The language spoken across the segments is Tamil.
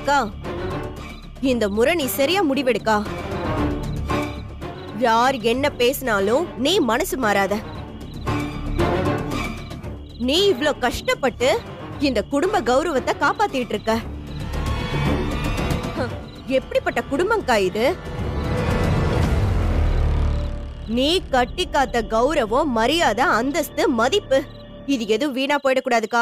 அக்கா இந்த முறை நீ சரியா முடிவெடுக்கா யார் என்ன பேசினாலும் நீ மனசு மாறாத நீ இவ்ளோ கஷ்டப்பட்டு இந்த குடும்ப கௌரவத்தை காப்பாத்திட்டு இருக்க ஹ, எப்படிப்பட்ட குடும்பங்கா இது நீ கட்டி காத்த கௌரவம் மரியாதை அந்தஸ்து மதிப்பு இது எதுவும் வீணா போயிடக்கூடாதுக்கா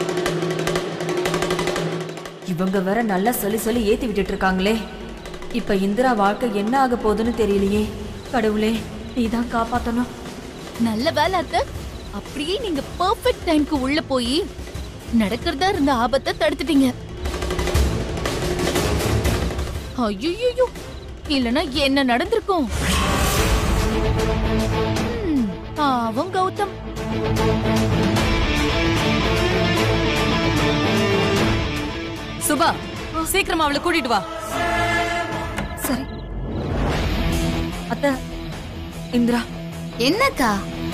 இவங்க வேற நல்லா சொல்லி சொல்லி ஏத்தி விட்டுட்டு இருக்காங்களே இப்ப இந்திரா வாழ்க்கை என்ன ஆக போகுதுன்னு தெரியலையே கடவுளே நீதான் காப்பாத்தணும் நல்ல வேலை அத்தை அப்படியே நீங்க பெர்ஃபெக்ட் டைம்க்கு உள்ள போய் நடக்கிறதா இருந்த ஆபத்தை தடுத்துட்டீங்க ஐயோ இல்லனா என்ன நடந்திருக்கும் ம், பாவம் கௌதம் சுபா சீக்கிரமா அவளை கூட்டிட்டு வா சரி அத்த இந்திரா என்னக்கா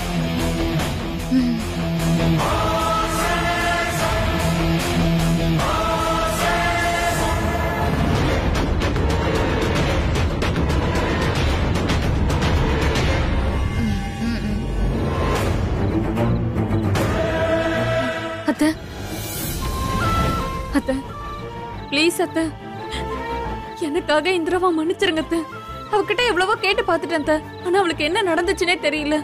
அத்த அத்த ப்ளீஸ் அத்த எனக்காக இந்திராவா மன்னிச்சிருங்க அத்த அவகிட்ட எவ்வளவோ கேட்டு பார்த்துட்டேன் அத்த ஆனா அவளுக்கு என்ன நடந்துச்சுனே தெரியல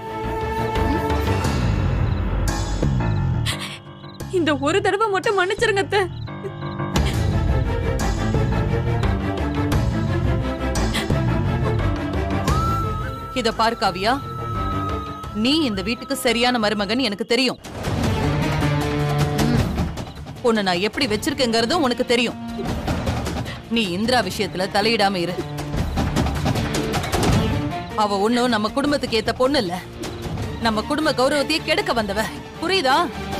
இந்த ஒரு தடவை மட்டும் மன்னிச்சிருங்க அத்த இத பாரு காவியா நீ இந்த வீட்டுக்கு சரியான மருமகன் எனக்கு தெரியும் உன்னை நான் எப்படி வச்சிருக்கேங்கிறதும் உனக்கு தெரியும் நீ இந்திரா விஷயத்துல தலையிடாம இரு அவ ஒண்ணும் நம்ம குடும்பத்துக்கு ஏத்த பொண்ணு இல்ல நம்ம குடும்ப கௌரவத்தையே கெடுக்க வந்தவ புரியுதா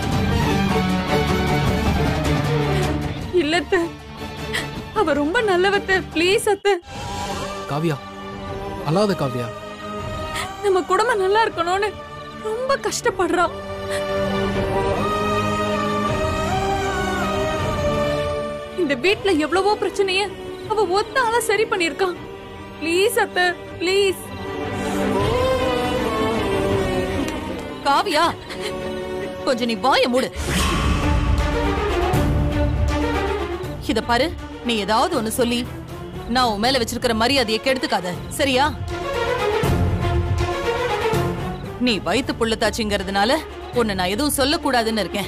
இல்ல அத்த அவ ரொம்ப நல்லவத்த ப்ளீஸ் அத்த காவியா அழாத காவியா நம்ம குடும்பம் நல்லா இருக்கணும்னு ரொம்ப கஷ்டப்படுறா இந்த வீட்ல எவ்வளவோ பிரச்சனைய அவ ஒத்த ஆளா சரி பண்ணிருக்கான் ப்ளீஸ் அத்த ப்ளீஸ் காவியா கொஞ்சம் நீ வாய மூடு இத பாரு நீ ஏதாவது ஒண்ணு சொல்லி நான் உன் மேல வச்சிருக்கிற மரியாதையை கெடுத்துக்காத சரியா நீ வயித்து புள்ளத்தாச்சுங்கிறதுனால உன்னை நான் எதுவும் சொல்லக்கூடாதுன்னு இருக்கேன்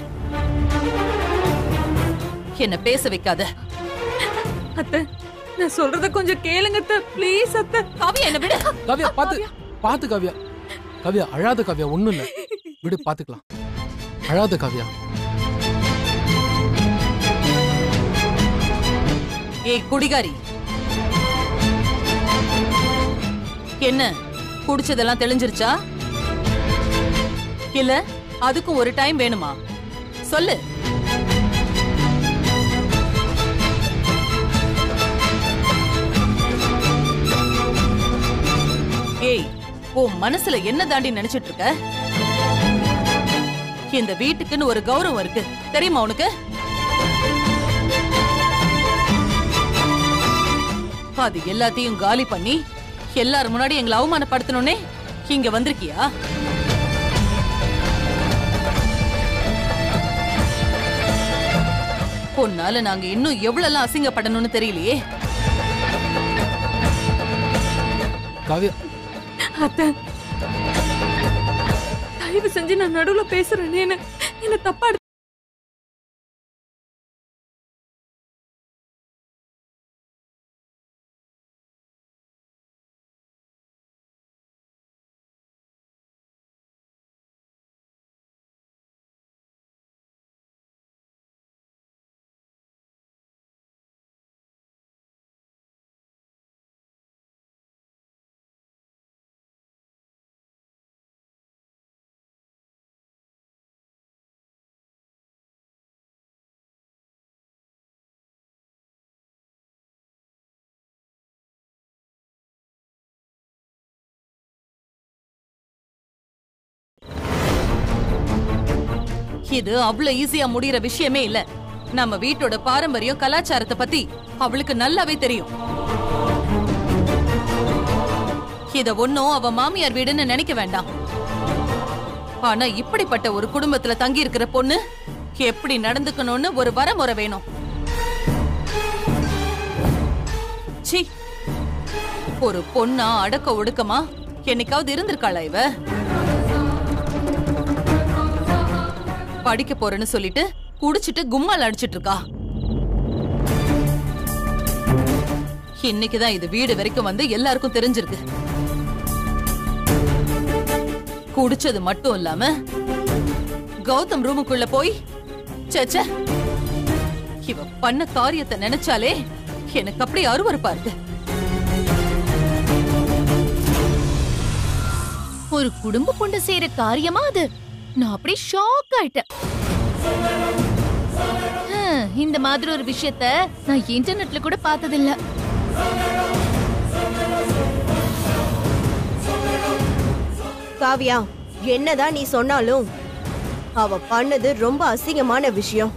என்ன பேச வைக்காத அத்த நான் சொல்றத கொஞ்சம் கேளுங்க அத்த ப்ளீஸ் அத்த காவியா என்ன விடு காவியா பாத்து பாத்து காவியா காவியா அழாத காவியா ஒண்ணும் இல்ல விடு பாத்துக்கலாம் அழாத காவியா ஏய் குடிகாரி என்ன குடிச்சதெல்லாம் தெளிஞ்சிருச்சா இல்ல அதுக்கும் ஒரு டைம் வேணுமா சொல்லு ஏய் உன் மனசுல என்ன தாண்டி நினைச்சிட்டு இருக்க இந்த வீட்டுக்குன்னு ஒரு கௌரவம் இருக்கு தெரியுமா உனக்கு அது எல்லாத்தையும் காலி பண்ணி எல்லாரும் முன்னாடி எங்களை அவமானப்படுத்தணும்னே இங்க வந்திருக்கியா உன்னால நாங்க இன்னும் எவ்வளவு அசிங்கப்படணும்னு தெரியலையே காவியா அத்த தயவு செஞ்சு நான் நடுவுல பேசுறேனேன்னு என்ன தப்பா எடுத்து- இது அவ்வளவு ஈஸியா முடியற விஷயமே இல்ல நம்ம வீட்டோட பாரம்பரியம் கலாச்சாரத்தை பத்தி அவளுக்கு நல்லாவே தெரியும் இத ஒன்னும் அவ மாமியார் வீடுன்னு நினைக்க வேண்டாம் ஆனா இப்படிப்பட்ட ஒரு குடும்பத்துல தங்கி இருக்கிற பொண்ணு எப்படி நடந்துக்கணும்னு ஒரு வரமுறை வேணும் சி ஒரு பொண்ணா அடக்க ஒடுக்கமா என்னைக்காவது இருந்திருக்காளா இவ படிக்க போறேன்னு சொல்லிட்டு குடிச்சிட்டு கும்மால் அடிச்சிட்டு இருக்கா இன்னைக்குதான் இது வீடு வரைக்கும் வந்து எல்லாருக்கும் தெரிஞ்சிருக்கு குடிச்சது மட்டும் இல்லாம கௌதம் ரூமுக்குள்ள போய் சேச்சே இவ பண்ண காரியத்தை நினைச்சாலே எனக்கு அப்படி அருவருப்பா இருக்கு ஒரு குடும்ப பொண்ணு செய்யற காரியமா அது நான் அப்படியே ஷாக் ஆயிட்டேன் ஹம், இந்த மாதிரி ஒரு விஷயத்த நான் இன்டர்நெட்ல கூட பார்த்ததில்ல காவியா என்னதான் நீ சொன்னாலும் அவ பண்ணது ரொம்ப அசிங்கமான விஷயம்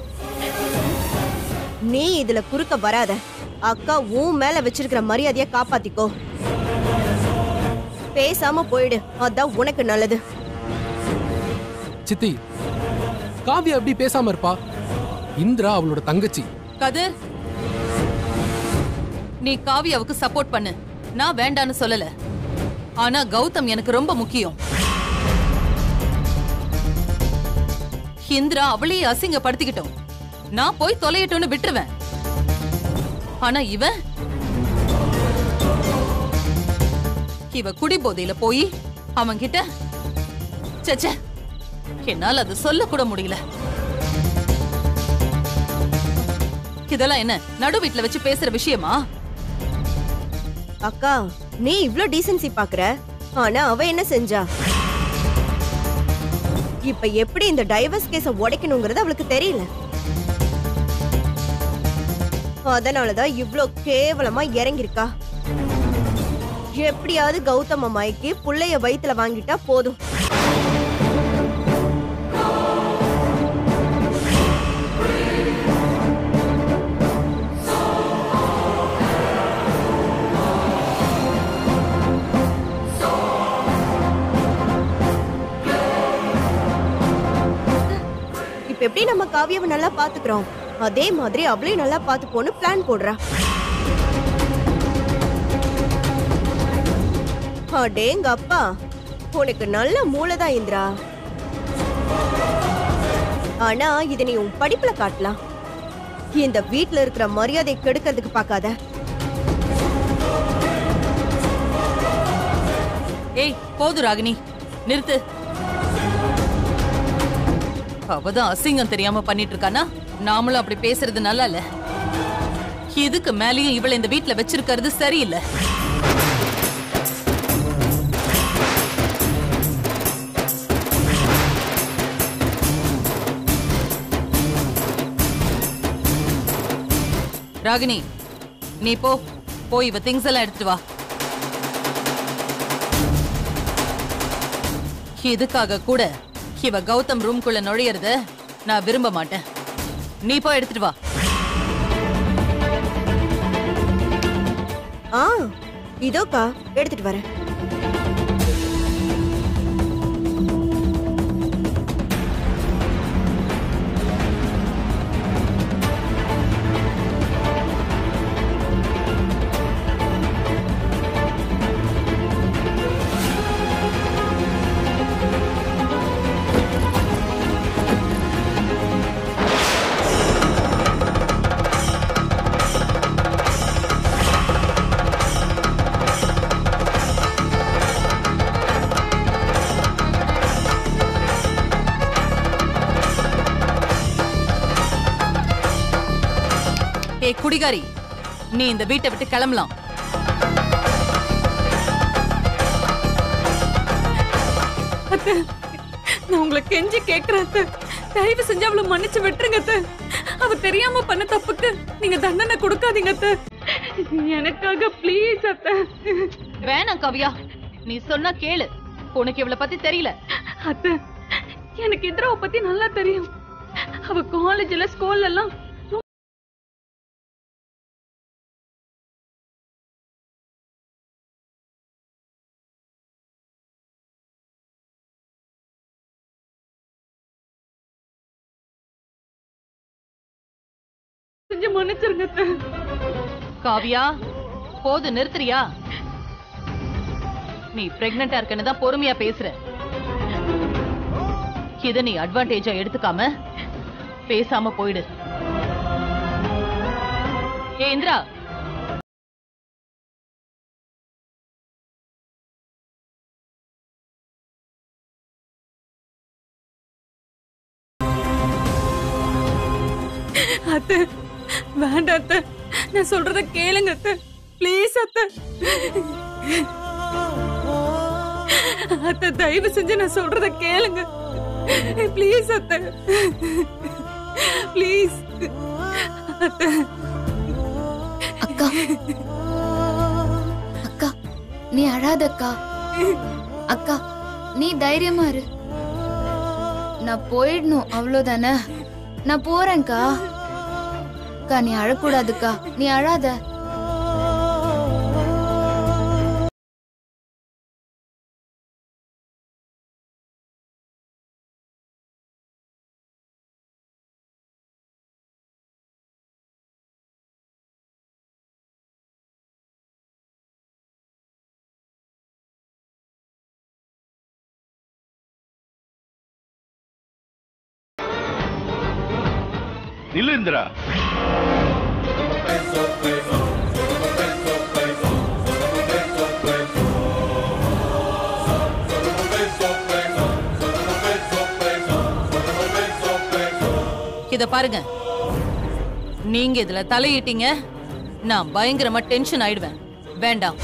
நீ இதுல குறுக்க வராத அக்கா உன் மேல வச்சிருக்கிற மரியாதைய காப்பாத்திக்கோ பேசாம போயிடு அதான் உனக்கு நல்லது சித்தி காவியா எப்படி பேசாம இருப்பா இந்திரா அவளோட தங்கச்சி கதிர் நீ காவியாவுக்கு சப்போர்ட் பண்ணு நான் வேண்டான்னு சொல்லல ஆனா கௌதம் எனக்கு ரொம்ப முக்கியம் இந்திரா அவளையே அசிங்கப்படுத்திக்கிட்டோம் நான் போய் தொலையட்டும்னு விட்டுருவேன் ஆனா இவன் இவ குடி போதையில போய் அவன் கிட்ட ச்சே என்னால அது சொல்ல கூட முடியல இதெல்லாம் என்ன நடு வீட்ல வச்சு பேசுற விஷயமா அக்கா நீ இவ்ளோ டீசென்சி பாக்குற ஆனா அவ என்ன செஞ்சா இப்ப எப்படி இந்த டைவர்ஸ் கேஸ உடைக்கணுங்கிறது அவளுக்கு தெரியல அதனாலதான் இவ்ளோ கேவலமா இறங்கிருக்கா எப்படியாவது கௌதம மயக்கி புள்ளைய வயித்துல வாங்கிட்டா போதும் இப்ப எப்படி நம்ம காவியாவை நல்லா பாத்துக்கிறோம் அதே மாதிரி அவளையும் நல்லா பாத்துப்போன்னு பிளான் போடுறா அடேங்க அப்பா உனக்கு நல்ல மூளைதான் இந்திரா ஆனா இதை நீ உன் படிப்புல காட்டலாம் இந்த வீட்ல இருக்கிற மரியாதையை கெடுக்கிறதுக்கு பார்க்காத ஏய் போது ராகினி நிறுத்து அவதான் அசிங்கம் தெரியாம பண்ணிட்டு இருக்கானா நாமளும் அப்படி பேசுறது நல்லா இல்ல இதுக்கு மேலயும் இவளை இந்த வீட்ல வச்சிருக்கிறது சரியில்லை ராகினி நீ போ போய் இவ திங்ஸ் எல்லாம் எடுத்துட்டு வா இதுக்காக கூட இவ கௌதம் ரூம்குள்ள நுழையறத நான் விரும்ப மாட்டேன் நீ போய் எடுத்துட்டு வா ஆ இதோக்கா எடுத்துட்டு வரேன் ஏய் குடிகாரி நீ இந்த வீட்டை விட்டு கிளம்பலாம் அத்தை நான் உங்களை கெஞ்சி கேக்குறேன் அத்தை தயவு செஞ்சு அவளை மன்னிச்சு விட்டுருங்க அத்தை அவ தெரியாம பண்ண தப்புக்கு நீங்க தண்டனை கொடுக்காதீங்க அத்தை எனக்காக ப்ளீஸ் அத்தை வேணாம் கவியா நீ சொன்னா கேளு உனக்கு இவளை பத்தி தெரியல அத்தை எனக்கு இந்திராவை பத்தி நல்லா தெரியும் அவ காலேஜ்ல ஸ்கூல்ல எல்லாம் செஞ்சு மன்னிச்சிருங்க அத்தை காவியா போது நிறுத்துறியா நீ பிரெக்னண்டா இருக்கன்னு தான் பொறுமையா பேசுற இத நீ அட்வான்டேஜா எடுத்துக்காம பேசாம போயிடு ஏ இந்திரா அத்தை வேண்டாம் அத்தை நான் சொல்றத கேளுங்க அத்தை ப்ளீஸ் அத்தை அத்தை தயவு செஞ்சு நான் சொல்றத கேளுங்க ப்ளீஸ் அத்தை ப்ளீஸ் அத்தை அக்கா அக்கா நீ அழாதக்கா அக்கா நீ தைரியமா இரு நான் போயிடணும் அவ்வளவுதானே நான் போறேன்க்கா அக்கா நீ அழக்கூடாதுக்கா நீ அழாத நில்லு இந்திரா இத பாருங்க நீங்க இதுல தலையிட்டீங்க நான் பயங்கரமா டென்ஷன் ஆயிடுவேன் வேண்டாம்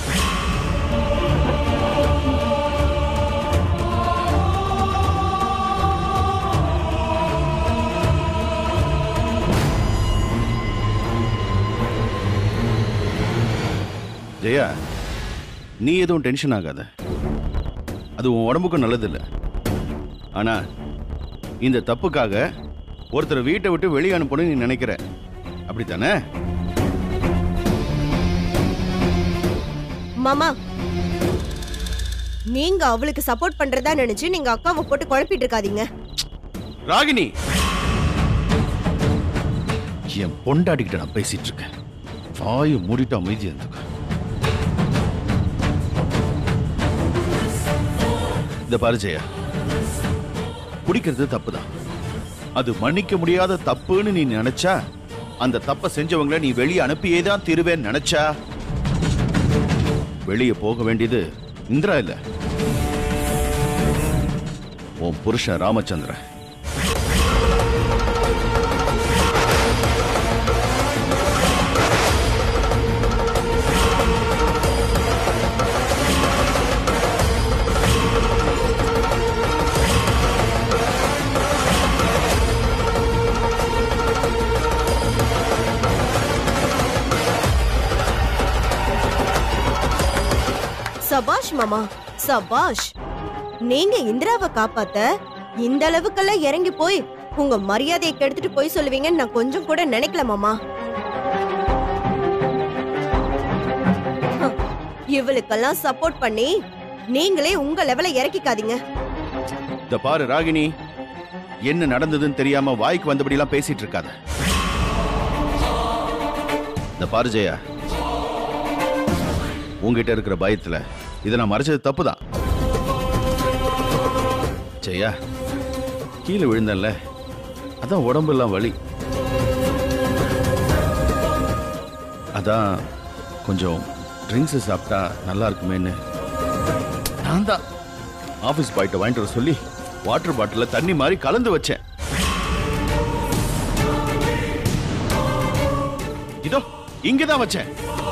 ஜெயா நீ எதுவும் டென்ஷன் ஆகாத அது உன் உடம்புக்கும் நல்லதில்ல ஆனா இந்த தப்புக்காக ஒருத்தர் வீட்டை விட்டு வெளியே அனுப்பணும்னு நீ நினைக்கிற அப்படித்தானே மாமா நீங்க அவளுக்கு சப்போர்ட் பண்றதா நினைச்சு நீங்க அக்காவை போட்டு குழப்பிட்டு இருக்காதீங்க ராகினி என் பொண்டாடிக்கிட்ட நான் பேசிட்டு இருக்கேன் வாயை மூடிட்டு அமைதி இருந்துக்க இந்த பாரு ஜெயா குடிக்கிறது தப்புதான் அது மன்னிக்க முடியாத தப்புன்னு நீ நினைச்சா அந்த தப்பை செஞ்சவங்கள நீ வெளியே அனுப்பியே தான் திருவேன்னு நினைச்சா வெளியே போக வேண்டியது இந்திரா இல்ல உன் புருஷன் ராமச்சந்திரன் சபாஷ் மாமா சபாஷ் நீங்க இந்திராவை காப்பாத்த இந்த அளவுக்கெல்லாம் இறங்கி போய் உங்க மரியாதையை கெடுத்துட்டு போய் சொல்லுவீங்கன்னு நான் கொஞ்சம் கூட நினைக்கல மாமா ஹம், இவளுக்கெல்லாம் சப்போர்ட் பண்ணி நீங்களே உங்க லெவல இறக்கிக்காதீங்க இந்த பாரு ராகினி என்ன நடந்ததுன்னு தெரியாம வாய்க்கு வந்தபடி எல்லாம் பேசிட்டு இருக்காத இந்த பாரு ஜெயா உங்ககிட்ட இருக்கிற பயத்துல இதை நான் மறைச்சது தப்புதான் ஜெயா கீழே விழுந்தல்ல அதான் உடம்பெல்லாம் வலி அதான் கொஞ்சம் ட்ரிங்க்ஸ் சாப்பிட்டா நல்லா இருக்குமேன்னு நான் தான் ஆபீஸ் பாய்ட்ட வாங்கிட்டு வர சொல்லி வாட்டர் பாட்டில தண்ணி மாதிரி கலந்து வச்சேன் இதோ இங்கதான் வச்சேன்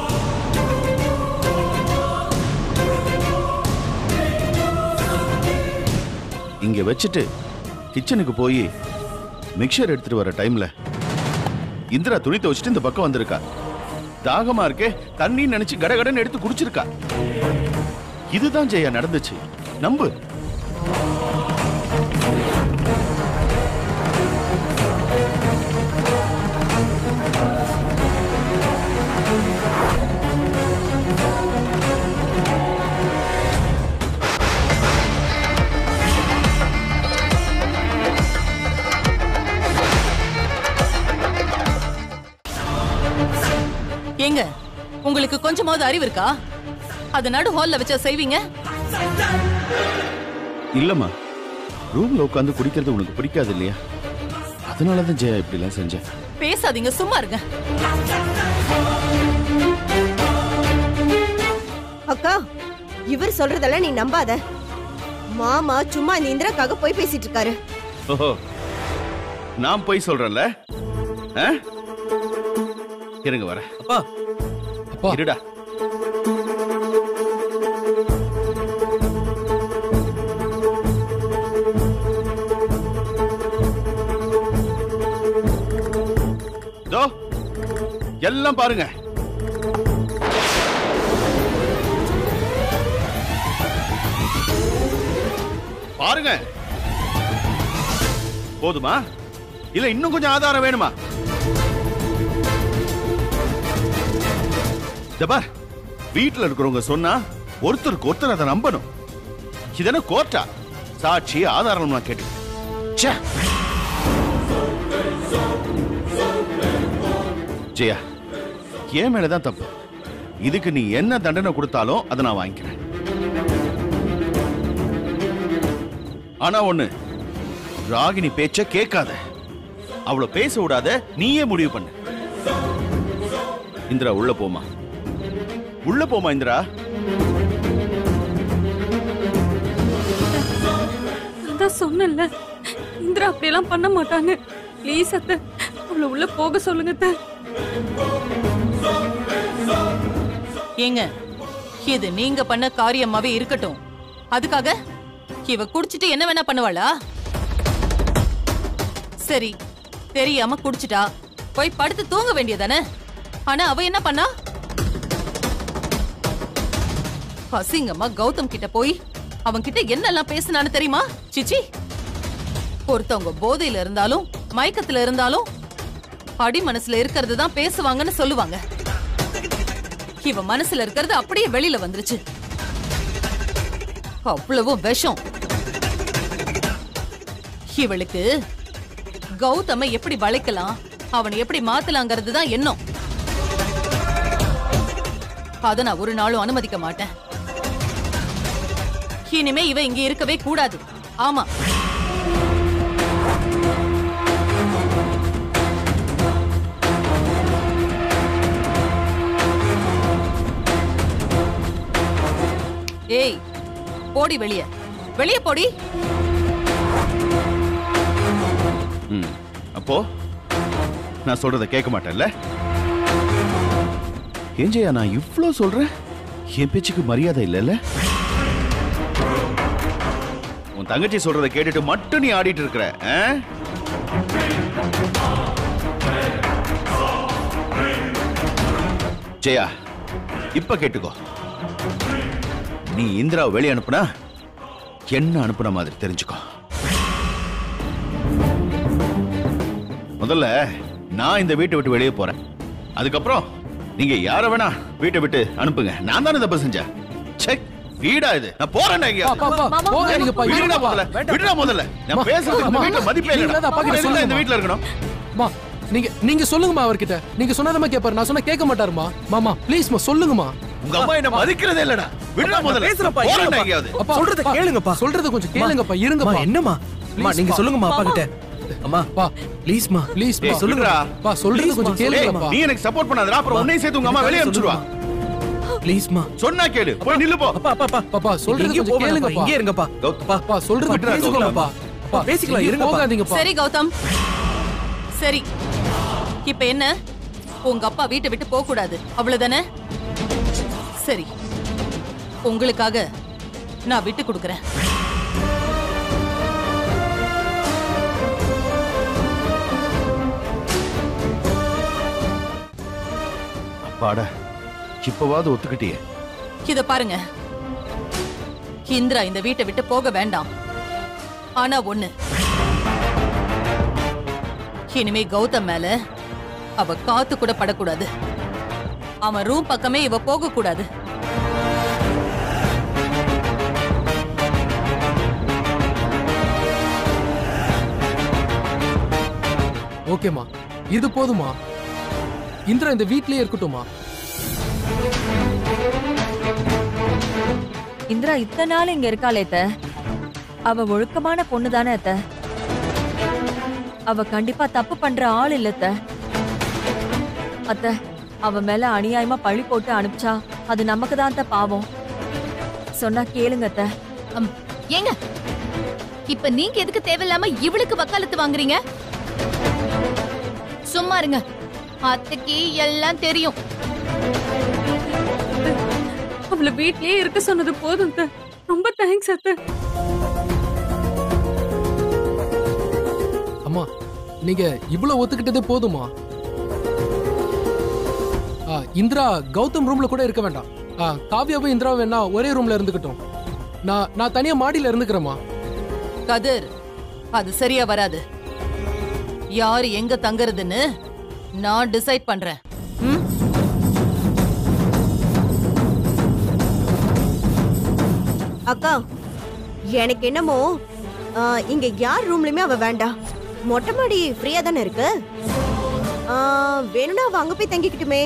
இங்க வச்சுட்டு கிச்சனுக்கு போய் மிக்சர் எடுத்துட்டு வர டைம்ல இந்திரா துணி துவச்சிட்டு இந்த பக்கம் வந்திருக்கா தாகமா இருக்கே தண்ணி நினைச்சு கடகடன்னு எடுத்து குடிச்சிருக்கா இதுதான் ஜெயா நடந்துச்சு நம்பு ஏங்க உங்களுக்கு கொஞ்சமாவது அறிவு இருக்கா அது நடு ஹால்ல வச்சா செய்வீங்க இல்லம்மா ரூம்ல உட்காந்து குடிக்கிறது உனக்கு பிடிக்காது இல்லையா அதனால தான் ஜெயா இப்படி எல்லாம் செஞ்சேன் பேசாதீங்க சும்மா இருங்க அக்கா இவர் சொல்றதெல்லாம் நீ நம்பாத மாமா சும்மா இந்த இந்திராக்காக போய் பேசிட்டு இருக்காரு ஓஹோ நான் போய் சொல்றேன்ல ஆ? இருங்க வர அப்பா அப்பா இருடா தோ எல்லாம் பாருங்க பாருங்க போதுமா இல்ல இன்னும் கொஞ்சம் ஆதாரம் வேணுமா ஜபார் வீட்டுல இருக்கிறவங்க சொன்னா ஒருத்தருக்கு ஒருத்தர் அதை நம்பணும் இதென்ன கோர்ட்டா சாட்சி ஆதாரம் நான் கேட்டு ச்சே. ஜெயா என் மேலதான் தப்பு இதுக்கு நீ என்ன தண்டனை கொடுத்தாலும் அதை நான் வாங்கிக்கிறேன் ஆனா ஒண்ணு ராகினி பேச்ச கேட்காத அவள பேச விடாத நீயே முடிவு பண்ணு இந்திரா உள்ள போமா உள்ள போமா இந்திரா அதான் சொன்னேன்ல இந்திரா அப்படியெல்லாம் பண்ண மாட்டாங்க ப்ளீஸ் அத்தை அவளை உள்ள போக சொல்லுங்க அத்தை ஏங்க இது நீங்க பண்ண காரியமாவே இருக்கட்டும் அதுக்காக இவ குடிச்சிட்டு என்ன வேணா பண்ணுவாளா சரி தெரியாம குடிச்சிட்டா போய் படுத்து தூங்க வேண்டியதானே ஆனா அவ என்ன பண்ணா அசிங்கமா கௌதம் கிட்ட போய் அவன் கிட்ட என்னெல்லாம் பேசினான்னு தெரியுமா சிச்சி ஒருத்தவங்க போதையில இருந்தாலும் மயக்கத்துல இருந்தாலும் அடி மனசுல இருக்கிறது தான் பேசுவாங்கன்னு சொல்லுவாங்க இவ மனசுல இருக்கிறது அப்படியே வெளியில வந்துருச்சு அவ்வளவு விஷம் இவளுக்கு கௌதம எப்படி வளைக்கலாம் அவனை எப்படி மாத்தலாங்கிறது தான் எண்ணம் அத நான் ஒரு நாளும் அனுமதிக்க மாட்டேன் இனிமே இவ இங்க இருக்கவே கூடாது ஆமா ஏய் போடி வெளிய வெளிய போடி ம் அப்போ நான் சொல்றத கேட்க மாட்டேன்ல ஏஞ்சையா நான் இவ்ளோ சொல்றேன் என் பேச்சுக்கு மரியாதை இல்லைல்ல உன் தங்கச்சி சொல்றத கேட்டுட்டு மட்டும் நீ ஆடிட்டு இருக்கிற ஆ? ஜெயா இப்ப கேட்டுக்கோ நீ இந்திராவை வெளியே அனுப்புனா என்ன அனுப்புன மாதிரி தெரிஞ்சுக்கோ முதல்ல நான் இந்த வீட்டை விட்டு வெளியே போறேன் அதுக்கப்புறம் நீங்க யார வேணா வீட்டை விட்டு அனுப்புங்க நான் தானே தப்பு செஞ்சேன் செக் வீடா இது நான் போறேன் அப்பா, அப்பா, போகாதீங்கப்பா, விடுடா இருங்கப்பா. முதல்ல விடுடா முதல்ல நான் பேசுறதுக்கு இந்த அம்மா, வீட்டுல மதிப்பே நீங்க இல்ல தான் அப்பா கிட்ட இந்த சொல்லுங்கம்மா. வீட்டுல இருக்கணும் அம்மா நீங்க நீங்க சொல்லுங்கம்மா அவர்கிட்ட நீங்க சொன்னதமா கேட்பாரு நான் சொன்னா கேட்க மாட்டாருமா மாமா ப்ளீஸ்மா சொல்லுங்கம்மா உங்க அம்மா என்ன மதிக்கிறதே இல்லடா விடுடா முதல்ல பேசுறப்பா, போறேன்டா இருங்கப்பா. எங்கேயாவது அப்பா சொல்றத அப்பா, கேளுங்கப்பா. சொல்றத கொஞ்சம் கேளுங்கப்பா இருங்கப்பா அம்மா, என்னம்மா அம்மா நீங்க Please, சொல்லுங்கம்மா அப்பா கிட்ட அம்மா பா ப்ளீஸ்மா ப்ளீஸ் ஏய், சொல்லுங்கடா. பா சொல்றது Please, கொஞ்சம் மா, ஏய், கேளுங்கப்பா நீ எனக்கு சப்போர்ட் பண்ணாதடா அப்புறம் உன்னையும் சேர்த்து உங்க அம்மா வெளியே அனுப்பிச்சிடுவா ப்ளீஸ்மா சொன்னா கேளு போய் நில்லு போ அப்பா அப்பா அப்பா பாப்பா சொல்றது எங்கேயும் கொஞ்சம் போக வேணாம்ப்பா, கேளுங்கப்பா இங்கே இருங்கப்பா கௌதம். அப்பா சொல்றது அப்பா, பேசிக்கலாம்ப்பா அப்பா, பேசிக்கலாம், இங்கே இருங்கப்பா. போகாதீங்கப்பா சரி கௌதம் சரி இப்ப என்ன உங்க அப்பா வீட்டை விட்டு போக கூடாது அவ்வளவுதானே சரி உங்களுக்காக நான் விட்டு கொடுக்கறேன் அப்பாடா இப்பவாவது ஒத்துக்கிட்டியே இத பாருங்க இந்திரா இந்த வீட்டை விட்டு போக வேண்டாம் ஆனா ஒண்ணு இனிமே கௌதம் மேல அவ காத்து கூட படக்கூடாது அவன் ரூம் பக்கமே இவ போக கூடாது ஓகேமா இது போதுமா இந்திரா இந்த வீட்லயே இருக்கட்டுமா இந்திரா இத்தனை நாள் இங்க இருக்காளே அத்த அவ ஒழுக்கமான பொண்ணு தானே அத்த அவ கண்டிப்பா தப்பு பண்ற ஆள் இல்ல அத்த அத்த அவ மேல அநியாயமா பழி போட்டு அனுப்பிச்சா அது நமக்கு தான் அத்த பாவம் சொன்னா கேளுங்க அத்த அம், ஏங்க இப்ப நீங்க எதுக்கு தேவையில்லாம இவளுக்கு வக்காலத்து வாங்குறீங்க சும்மா இருங்க அத்தைக்கு எல்லாம் தெரியும் அவளை வீட்லயே இருக்க சொன்னது போதும் அத்தை. ரொம்ப தேங்க்ஸ் அத்தை அம்மா நீங்க இவ்வளவு ஒத்துக்கிட்டதே போதுமா ஆ, இந்திரா கௌதம் ரூம்ல கூட இருக்க வேண்டாம் ஆ, காவ்யாவும் இந்திராவும் வேணா ஒரே ரூம்ல இருந்துக்கட்டும் நான் நான் தனியா மாடியில இருந்துக்கிறேம்மா கதிர் அது சரியா வராது யார் எங்க தங்குறதுன்னு நான் டிசைட் பண்றேன் ம்? அக்கா எனக்கு என்னமோ ஆ, இங்க யார் ரூம்லயுமே அவ வேண்டாம் மொட்டை மாடி ஃப்ரீயா தானே இருக்கு ஆ, வேணும்னா அவ அங்க போய் தங்கிக்கிட்டுமே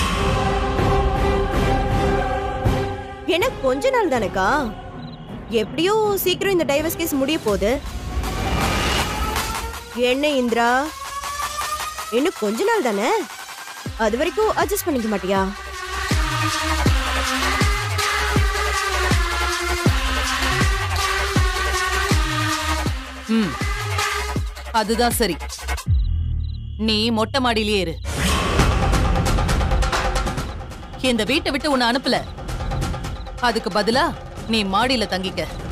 என்ன கொஞ்ச நாள் தானேக்கா எப்படியோ சீக்கிரம் இந்த டைவர்ஸ் கேஸ் முடிய போகுது என்ன இந்திரா இன்னும் கொஞ்ச நாள் தானே அது வரைக்கும் அட்ஜஸ்ட் பண்ணிக்க மாட்டியா ம் அதுதான் சரி நீ மொட்டை மாடியிலேயே இரு இந்த வீட்டை விட்டு உன்னை அனுப்பல அதுக்கு பதிலா நீ மாடியில தங்கிக்க